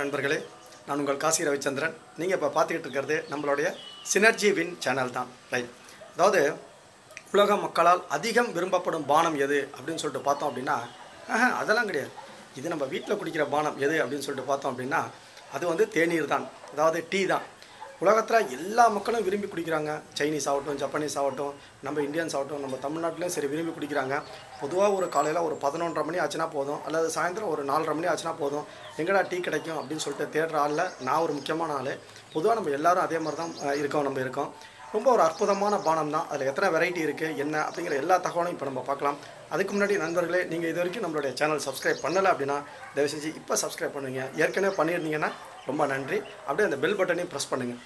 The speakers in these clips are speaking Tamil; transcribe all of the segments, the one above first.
நண்பர்களே நான் உங்கள் காசி ரவிச்சந்திரன் நீங்கள் இப்போ பார்த்துக்கிட்டு இருக்கிறது நம்மளுடைய சினர்ஜி வின் சேனல் தான் ரைட் அதாவது உலக மக்களால் அதிகம் விரும்பப்படும் பானம் எது அப்படின்னு சொல்லிட்டு பார்த்தோம் அப்படின்னா ஆஹா, அதெல்லாம் கிடையாது இது நம்ம வீட்டில் குடிக்கிற பானம் எது அப்படின்னு சொல்லிட்டு பார்த்தோம் அப்படின்னா அது வந்து தேநீர் தான் அதாவது டீ தான் உலகத்தில் எல்லா மக்களும் விரும்பி குடிக்கிறாங்க சைனீஸ் ஆகட்டும் ஜப்பானீஸ் ஆகட்டும் நம்ம இந்தியன்ஸ் ஆகட்டும் நம்ம தமிழ்நாட்டிலையும் சரி விரும்பி குடிக்கிறாங்க பொதுவாக ஒரு காலையில் ஒரு பதினொன்றரை மணி ஆச்சுன்னா போதும் அல்லது சாயந்தரம் ஒரு நாலரை மணி ஆச்சுன்னா போதும் எங்கடா டீ கிடைக்கும் அப்படின்னு சொல்லிட்டு தேடுற ஆளில் நான் ஒரு முக்கியமான ஆள் பொதுவாக நம்ம எல்லாரும் அதே மாதிரி தான் அஹ், இருக்கோம் நம்ம இருக்கோம் ரொம்ப ஒரு அற்புதமான பானம் தான் அதில் எத்தனை வெரைட்டி இருக்குது என்ன அப்படிங்கிற எல்லா தகவலும் இப்போ நம்ம பார்க்கலாம் அதுக்கு முன்னாடி நண்பர்களே நீங்கள் இது வரைக்கும் நம்மளுடைய சேனல் சப்ஸ்கிரைப் பண்ணலை அப்படின்னா தயவு செஞ்சு இப்போ சப்ஸ்கிரைப் பண்ணுவீங்க ஏற்கனவே பண்ணியிருந்தீங்கன்னா ரொம்ப நன்றி அப்படியே அந்த பெல் பட்டனையும் ப்ரெஸ் பண்ணுங்கள்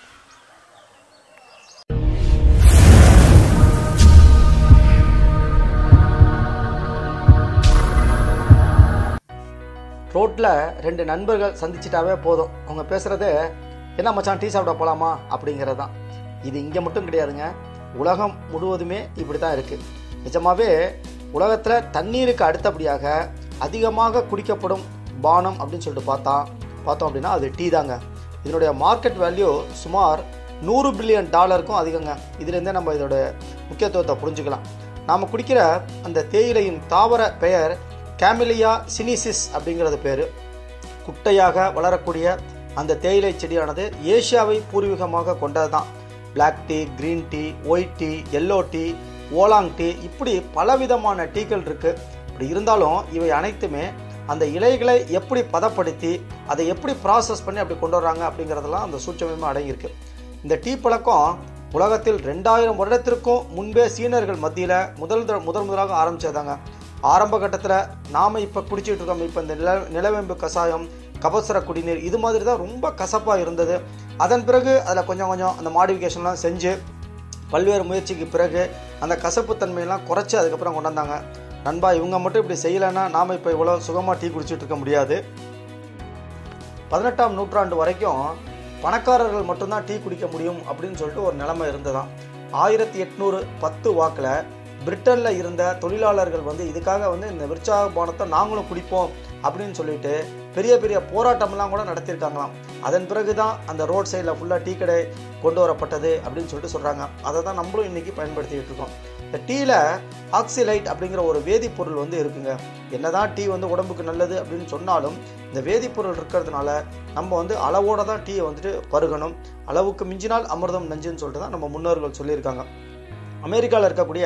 ரோட்டில் ரெண்டு நண்பர்கள் சந்திச்சிட்டாவே போதும் அவங்க பேசுகிறது என்ன மச்சான் டீ சாப்பிட போகலாமா அப்படிங்கிறது தான் இது இங்கே மட்டும் கிடையாதுங்க உலகம் முழுவதுமே இப்படி தான் இருக்குது நிஜமாவே உலகத்தில் தண்ணீருக்கு அடுத்தபடியாக அதிகமாக குடிக்கப்படும் பானம் அப்படின்னு சொல்லிட்டு பார்த்தா பார்த்தோம் அப்படின்னா அது டீ தாங்க இதனுடைய மார்க்கெட் வேல்யூ சுமார் நூறு பில்லியன் டாலருக்கும் அதிகங்க இதுலேருந்தே நம்ம இதோட முக்கியத்துவத்தை புரிஞ்சுக்கலாம் நாம் குடிக்கிற அந்த தேயிலையின் தாவர பெயர் கேமிலியா சினிசிஸ் அப்படிங்கிறது பேர் குட்டையாக வளரக்கூடிய அந்த தேயிலை செடியானது ஏசியாவை பூர்வீகமாக கொண்டது தான் black tea green tea white tea yellow tea oolong tea இப்படி பலவிதமான டீகள் இருக்குது இப்படி இருந்தாலும் இவை அனைத்துமே அந்த இலைகளை எப்படி பதப்படுத்தி அதை எப்படி ப்ராசஸ் பண்ணி அப்படி கொண்டு வர்றாங்க அப்படிங்கிறதெல்லாம் அந்த சூட்சமே அடங்கியிருக்கு இந்த டீ பழக்கம் உலகத்தில் ரெண்டாயிரம் வருடத்திற்கும் முன்பே சீனர்கள் மத்தியில் முதல் தட- முதல் முதலாக ஆரம்பிச்சதாங்க ஆரம்ப கட்டத்தில் நாம் இப்போ குடிச்சிட்டு இருக்கோம் இப்போ இந்த நில நிலவேம்பு கஷாயம் கபசுர குடிநீர் இது மாதிரி தான் ரொம்ப கசப்பாக இருந்தது அதன் பிறகு அதில் கொஞ்சம் கொஞ்சம் அந்த மாடிஃபிகேஷன்லாம் செஞ்சு பல்வேறு முயற்சிக்கு பிறகு அந்த கசப்புத்தன்மையெல்லாம் குறைச்சி அதுக்கப்புறம் கொண்டு வந்தாங்க நண்பா இவங்க மட்டும் இப்படி செய்யலைன்னா நாம் இப்போ இவ்வளோ சுகமாக டீ குடிச்சிட்டு இருக்க முடியாது பதினெட்டாம் நூற்றாண்டு வரைக்கும் பணக்காரர்கள் மட்டும்தான் டீ குடிக்க முடியும் அப்படின்னு சொல்லிட்டு ஒரு நிலைமை இருந்ததாம் ஆயிரத்தி எட்நூறு பத்து வாக்கில் பிரிட்டனில் இருந்த தொழிலாளர்கள் வந்து இதுக்காக வந்து இந்த விற்சாக பானத்தை நாங்களும் குடிப்போம் அப்படின்னு சொல்லிட்டு பெரிய பெரிய போராட்டம்லாம் கூட நடத்தியிருக்காங்களாம் அதன் பிறகு தான் அந்த ரோட் சைடில் ஃபுல்லாக டீ கடை கொண்டு வரப்பட்டது அப்படின்னு சொல்லிட்டு சொல்கிறாங்க அதை தான் நம்மளும் இன்றைக்கி பயன்படுத்திக்கிட்டு இருக்கோம் இந்த டீயில் ஆக்சிலைட் அப்படிங்கிற ஒரு வேதிப்பொருள் வந்து இருக்குங்க என்னதான் டீ வந்து உடம்புக்கு நல்லது அப்படின்னு சொன்னாலும் இந்த வேதிப்பொருள் இருக்கிறதுனால நம்ம வந்து அளவோட தான் டீயை வந்துட்டு பருகணும் அளவுக்கு மிஞ்சினால் அமிர்தம் நஞ்சுன்னு சொல்லிட்டு தான் நம்ம முன்னோர்கள் சொல்லியிருக்காங்க அமெரிக்காவில் இருக்கக்கூடிய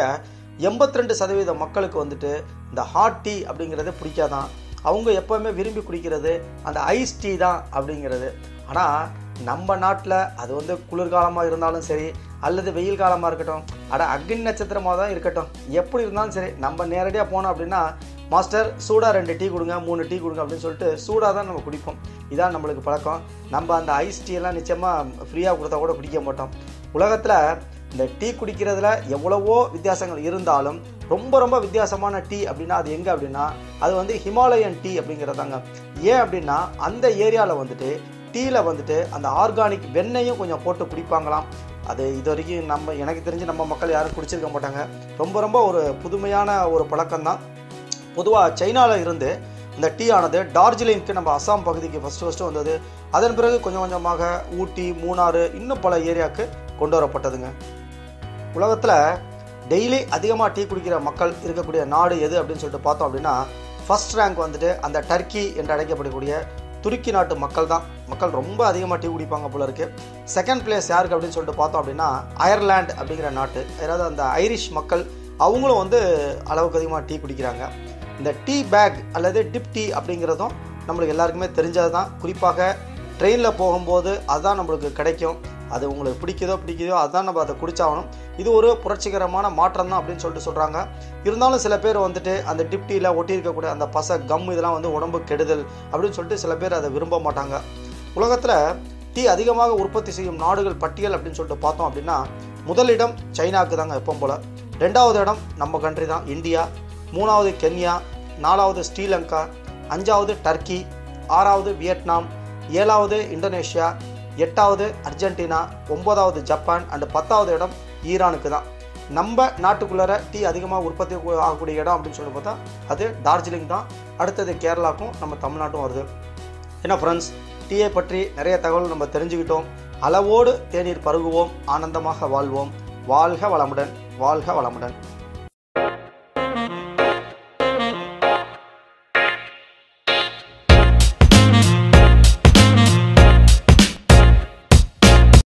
82% சதவீத மக்களுக்கு வந்துட்டு இந்த ஹாட் டீ அப்படிங்கிறது பிடிக்காதான் அவங்க எப்போவுமே விரும்பி குடிக்கிறது அந்த ஐஸ் டீ தான் அப்படிங்கிறது ஆனால் நம்ம நாட்டில் அது வந்து குளிர்காலமாக இருந்தாலும் சரி அல்லது வெயில் காலமாக இருக்கட்டும் அட அக்னி நட்சத்திரமாக தான் இருக்கட்டும் எப்படி இருந்தாலும் சரி நம்ம நேரடியாக போனோம் அப்படின்னா மாஸ்டர் சூடாக ரெண்டு டீ கொடுங்க மூணு டீ கொடுங்க அப்படின்னு சொல்லிட்டு சூடாக தான் நம்ம குடிப்போம் இதான் நம்மளுக்கு பழக்கம் நம்ம அந்த ஐஸ் டீ எல்லாம் நிச்சயமாக ஃப்ரீயாக கொடுத்தா கூட குடிக்க மாட்டோம் உலகத்தில் இந்த டீ குடிக்கிறதுல எவ்வளவோ வித்தியாசங்கள் இருந்தாலும் ரொம்ப ரொம்ப வித்தியாசமான டீ அப்படின்னா அது எங்கே அப்படின்னா அது வந்து ஹிமாலயன் டீ அப்படிங்கிறதாங்க ஏன் அப்படின்னா அந்த ஏரியாவில் வந்துட்டு டீயில் வந்துட்டு அந்த ஆர்கானிக் வெண்ணெயும் கொஞ்சம் போட்டு குடிப்பாங்களாம் அது இது வரைக்கும் நம்ம எனக்கு தெரிஞ்சு நம்ம மக்கள் யாரும் குடிச்சிருக்க மாட்டாங்க ரொம்ப ரொம்ப ஒரு புதுமையான ஒரு பழக்கம்தான் பொதுவாக சைனாவில் இருந்து இந்த டீ ஆனது டார்ஜிலிங்க்கு நம்ம அஸ்ஸாம் பகுதிக்கு ஃபஸ்ட்டு ஃபஸ்ட்டு வந்தது அதன் பிறகு கொஞ்சம் கொஞ்சமாக ஊட்டி மூணாறு இன்னும் பல ஏரியாவுக்கு கொண்டு வரப்பட்டதுங்க உலகத்தில் டெய்லி அதிகமாக டீ குடிக்கிற மக்கள் இருக்கக்கூடிய நாடு எது அப்படின்னு சொல்லிட்டு பார்த்தோம் அப்படின்னா ஃபர்ஸ்ட் ரேங்க் வந்துட்டு அந்த டர்க்கி என்று அழைக்கப்படக்கூடிய துருக்கி நாட்டு மக்கள் தான் மக்கள் ரொம்ப அதிகமாக டீ குடிப்பாங்க போல இருக்கு செகண்ட் பிளேஸ் யாருக்கு அப்படின்னு சொல்லிட்டு பார்த்தோம் அப்படின்னா அயர்லாந்து அப்படிங்கிற நாட்டு அதாவது அந்த ஐரிஷ் மக்கள் அவங்களும் வந்து அளவுக்கு அதிகமாக டீ குடிக்கிறாங்க இந்த டீ பேக் அல்லது டிப் டீ அப்படிங்கிறதும் நம்மளுக்கு எல்லாருக்குமே தெரிஞ்சது தான் குறிப்பாக ட்ரெயினில் போகும்போது அதுதான் நம்மளுக்கு கிடைக்கும் அது உங்களுக்கு பிடிக்குதோ பிடிக்குதோ அதுதான் நம்ம அதை குடிச்சாகணும் இது ஒரு புரட்சிகரமான மாற்றம் தான் அப்படின்னு சொல்லிட்டு சொல்கிறாங்க இருந்தாலும் சில பேர் வந்துட்டு அந்த டிப்டியில் ஒட்டியிருக்கக்கூடிய அந்த பச கம் இதெல்லாம் வந்து உடம்பு கெடுதல் அப்படின்னு சொல்லிட்டு சில பேர் அதை விரும்ப மாட்டாங்க உலகத்தில் டீ அதிகமாக உற்பத்தி செய்யும் நாடுகள் பட்டியல் அப்படின்னு சொல்லிட்டு பார்த்தோம் அப்படின்னா முதலிடம் சைனாக்கு தாங்க எப்பவும் போல் ரெண்டாவது இடம் நம்ம கண்ட்ரி தான் இந்தியா மூணாவது கென்யா நாலாவது ஸ்ரீலங்கா அஞ்சாவது டர்க்கி ஆறாவது வியட்நாம் ஏழாவது இந்தோனேஷியா எட்டாவது அர்ஜென்டினா ஒன்பதாவது ஜப்பான் அண்ட் பத்தாவது இடம் ஈரானுக்கு தான் நம்ம நாட்டுக்குள்ளார டீ அதிகமாக உற்பத்தி கு- ஆகக்கூடிய இடம் அப்படின்னு சொல்லி பார்த்தா அது டார்ஜிலிங் தான் அடுத்தது கேரளாக்கும் நம்ம தமிழ்நாட்டும் வருது ஏன்னா ஃப்ரெண்ட்ஸ் டீயை பற்றி நிறைய தகவல் நம்ம தெரிஞ்சுக்கிட்டோம் அளவோடு தேநீர் பருகுவோம் ஆனந்தமாக வாழ்வோம் வாழ்க வளமுடன் வாழ்க வளமுடன்